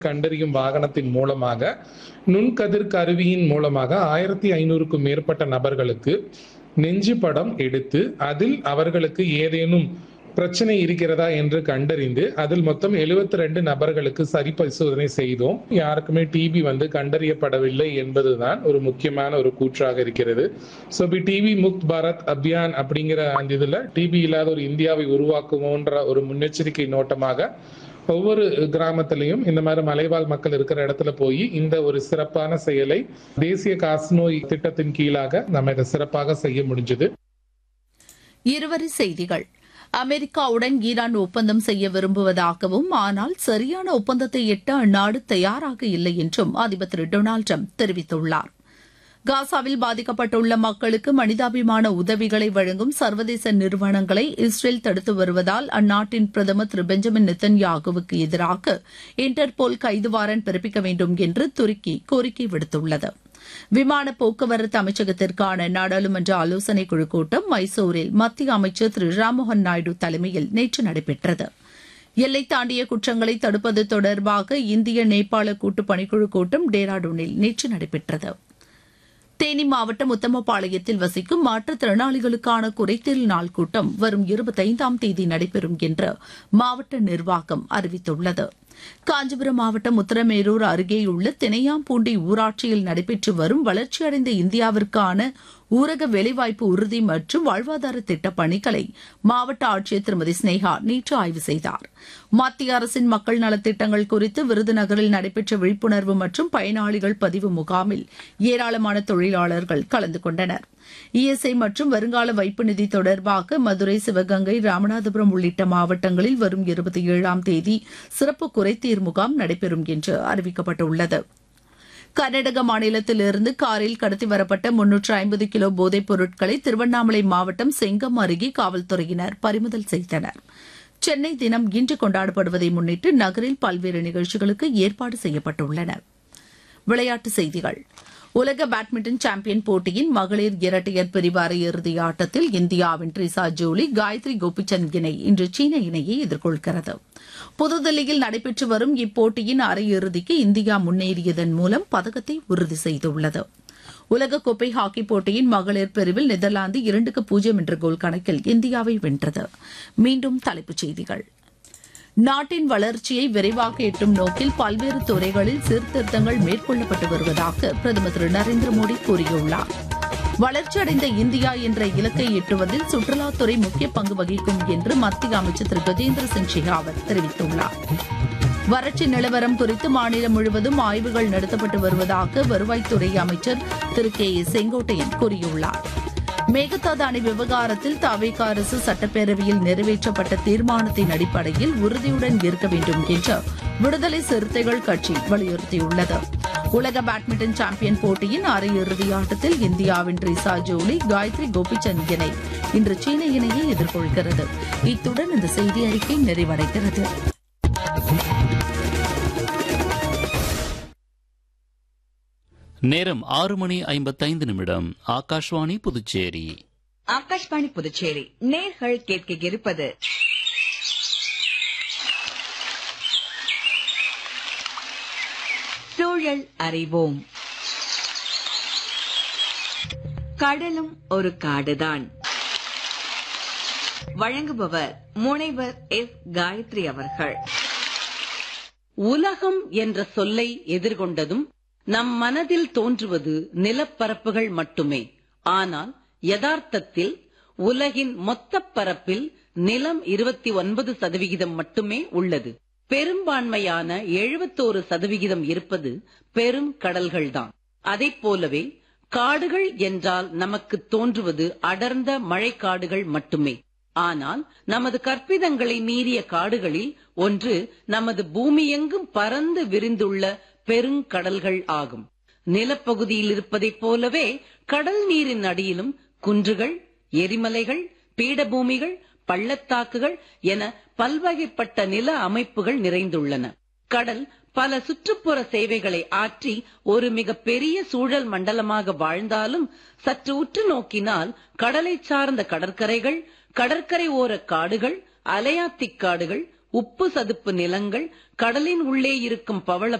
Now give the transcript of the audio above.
கண்டறியும் வாகனத்தின் மூலமாக நுண்கதிர் கருவியின் மூலமாக ஆயிரத்தி ஐநூறுக்கும் மேற்பட்ட நபர்களுக்கு நெஞ்சு படம் எடுத்து அதில் அவர்களுக்கு ஏதேனும் பிரச்சனை இருக்கிறதா என்று கண்டறிந்து அதில் மொத்தம் 72 ரெண்டு நபர்களுக்கு சரி பரிசோதனை செய்தோம் யாருக்குமே டிபி வந்து கண்டறியப்படவில்லை என்பதுதான் ஒரு முக்கியமான ஒரு கூற்றாக இருக்கிறது so P TB Mukt Bharat Abhiyan அப்படிங்கிற அந்த இதுல டிபி இல்லாத ஒரு இந்தியாவை உருவாக்குவோன்ற ஒரு முன்னெச்சரிக்கை நோட்டமாக ஒவ்வொரு கிராமத்திலையும் இந்த மாதிரி மலைவாழ் மக்கள் இருக்கிற இடத்துல போய் இந்த ஒரு சிறப்பான செயலை தேசிய காசநோய் திட்டத்தின் கீழாக நம்ம இதை சிறப்பாக செய்ய முடிஞ்சது இருவரி செய்திகள் அமெரிக்காவுடன் ஈரான் ஒப்பந்தம் செய்ய விரும்புவதாகவும் ஆனால் சரியான ஒப்பந்தத்தை எட்ட அந்நாடு தயாராக இல்லை என்றும் அதிபர் திரு டொனால்டு ட்ரம்ப் தெரிவித்துள்ளார் காசாவில் பாதிக்கப்பட்டுள்ள மக்களுக்கு மனிதாபிமான உதவிகளை வழங்கும் சர்வதேச நிறுவனங்களை இஸ்ரேல் தடுத்து வருவதால் அந்நாட்டின் பிரதமர் திரு பெஞ்சமின் நெத்தன்யாகுவுக்கு எதிராக இன்டர்போல் கைது வாரண்ட் பிறப்பிக்க வேண்டும் என்று துருக்கி கோரிக்கை விடுத்துள்ளது விமான போக்குவரத்து அமைச்சகத்திற்கான நாடாளுமன்ற ஆலோசனைக் குழு கூட்டம் மைசூரில் மத்திய அமைச்சர் திரு ராம்மோகன் நாயுடு தலைமையில் நேற்று நடைபெற்றது எல்லை தாண்டிய குற்றங்களை தடுப்பது தொடர்பாக இந்திய நேபாள கூட்டு பணிக்குழு கூட்டம் டேராடூனில் நேற்று நடைபெற்றது தேனி மாவட்டம் உத்தமபாளையத்தில் வசிக்கும் மாற்றுத்திறனாளிகளுக்கான குறைதீர் நாள் கூட்டம் வரும் இருபத்தைந்தாம் தேதி நடைபெறும் என்று மாவட்ட நிர்வாகம் அறிவித்துள்ளது காஞ்சிபுரம் மாவட்டம் உத்தரமேரூர் அருகேயுள்ள தினையாம்பூண்டி ஊராட்சியில் நடைபெற்று வரும் வளர்ச்சியடைந்த இந்தியாவிற்கான ஊரக வேலைவாய்ப்பு உறுதி மற்றும் வாழ்வாதார திட்டப் பணிகளை மாவட்ட ஆட்சியர் திருமதி ஸ்னேகா நேற்று ஆய்வு செய்தார் மத்திய அரசின் மக்கள் நலத்திட்டங்கள் குறித்து விருதுநகரில் நடைபெற்ற விழிப்புணர்வு மற்றும் பயனாளிகள் பதிவு முகாமில் ஏராளமான தொழிலாளர்கள் கலந்து கொண்டனர் இஎஸ்ஐ மற்றும் வருங்கால வைப்பு நிதி தொடர்பாக மதுரை சிவகங்கை ராமநாதபுரம் உள்ளிட்ட மாவட்டங்களில் வரும் இருபத்தி ஏழாம் தேதி சிறப்பு குறைதீர் முகாம் நடைபெறும் என்று அறிவிக்கப்பட்டுள்ளது கர்நாடக மாநிலத்திலிருந்து காரில் கடத்தி வரப்பட்ட முன்னூற்று ஐம்பது கிலோ போதைப் பொருட்களை திருவண்ணாமலை மாவட்டம் செங்கம் அருகே காவல்துறையினர் பறிமுதல் செய்தனர் சென்னை தினம் இன்று கொண்டாடப்படுவதை முன்னிட்டு நகரில் பல்வேறு நிகழ்ச்சிகளுக்கு ஏற்பாடு செய்யப்பட்டுள்ளன விளையாட்டுச் செய்திகள் உலக பேட்மிண்டன் சாம்பியன் போட்டியின் மகளிர் இரட்டையர் பிரிவு அரையிறுதி ஆட்டத்தில் இந்தியாவின் ட்ரிசா ஜோலி காயத்ரி கோபிச்சந்த் இணை இன்று சீன இணையை எதிர்கொள்கிறது புதுதில்லியில் நடைபெற்று வரும் இப்போட்டியின் அரையிறுதிக்கு இந்தியா முன்னேறியதன் மூலம் பதக்கத்தை உறுதி செய்துள்ளது உலகக்கோப்பை ஹாக்கி போட்டியின் மகளிர் பிரிவில் நெதர்லாந்து இரண்டுக்கு பூஜ்ஜியம் என்ற கோல் கணக்கில் இந்தியாவை வென்றது மீண்டும் தலைப்புச் செய்திகள் நாட்டின் வளர்ச்சியை விரைவாக எட்டும் நோக்கில் பல்வேறு துறைகளில் சீர்திருத்தங்கள் மேற்கொள்ளப்பட்டு வருவதாக பிரதமர் திரு நரேந்திர மோடி கூறியுள்ளார் வளர்ச்சியடைந்த இந்தியா என்ற இலக்கை எட்டுவதில் சுற்றுலாத்துறை முக்கிய பங்கு வகிக்கும் என்று மத்திய அமைச்சர் திரு கஜேந்திர சிங் ஷெகாவத் தெரிவித்துள்ளார் வறட்சி நிலவரம் குறித்து மாநிலம் முழுவதும் ஆய்வுகள் நடத்தப்பட்டு வருவதாக வருவாய்த்துறை அமைச்சர் திரு கே ஏ செங்கோட்டையன் கூறியுள்ளார் மேகதாது அணை விவகாரத்தில் தவேக அரசு சட்டப்பேரவையில் நிறைவேற்றப்பட்ட தீர்மானத்தின் அடிப்படையில் உறுதியுடன் இருக்க வேண்டும் என்று விடுதலை சிறுத்தைகள் கட்சி வலியுறுத்தியுள்ளது உலக பேட்மிண்டன் சாம்பியன் போட்டியின் அரையிறுதி ஆட்டத்தில் இந்தியாவின் ரிசா ஜோலி காயத்ரி கோபிச்சந்த் இணை இன்று சீன இணையை எதிர்கொள்கிறது இத்துடன் இந்த செய்தி அறிக்கை நிறைவடைகிறது நேரம் ஆறு மணி ஐம்பத்தைந்து நிமிடம் ஆகாஷ்வாணி புதுச்சேரி ஆகாஷ்வாணி புதுச்சேரி நேர்கள் கேட்க இருப்பது சூழல் அறிவோம் கடலும் ஒரு காடுதான் வழங்குபவர் முனைவர் எஸ் காயத்ரி அவர்கள் உலகம் என்ற சொல்லை எதிர்கொண்டதும் நம் மனதில் தோன்றுவது நிலப்பரப்புகள் மட்டுமே ஆனால் யதார்த்தத்தில் உலகின் மொத்த பரப்பில் நிலம் இருபத்தி ஒன்பது சதவிகிதம் மட்டுமே உள்ளது பெரும்பான்மையான எழுபத்தோரு சதவிகிதம் இருப்பது பெரும் கடல்கள்தான் அதைப் போலவே காடுகள் என்றால் நமக்கு தோன்றுவது அடர்ந்த மழைக்காடுகள் மட்டுமே ஆனால் நமது கற்பிதங்களை மீறிய காடுகளில் ஒன்று நமது பூமியெங்கும் பறந்து விரிந்துள்ள பெருங்கடல்கள் ஆகும் நிலப்பகுதியில் இருப்பதைப் போலவே கடல் நீரின் அடியிலும் குன்றுகள் எரிமலைகள் பீடபூமிகள் பள்ளத்தாக்குகள் என பல்வகைப்பட்ட நில அமைப்புகள் நிறைந்துள்ளன கடல் பல சுற்றுப்புற சேவைகளை ஆற்றி ஒரு மிக பெரிய சூழல் மண்டலமாக வாழ்ந்தாலும் சற்று உற்று நோக்கினால் கடலை சார்ந்த கடற்கரைகள் கடற்கரை ஓர காடுகள் அலையாத்திக் காடுகள் உப்பு சதுப்பு நிலங்கள் கடலின் உள்ளே இருக்கும் பவள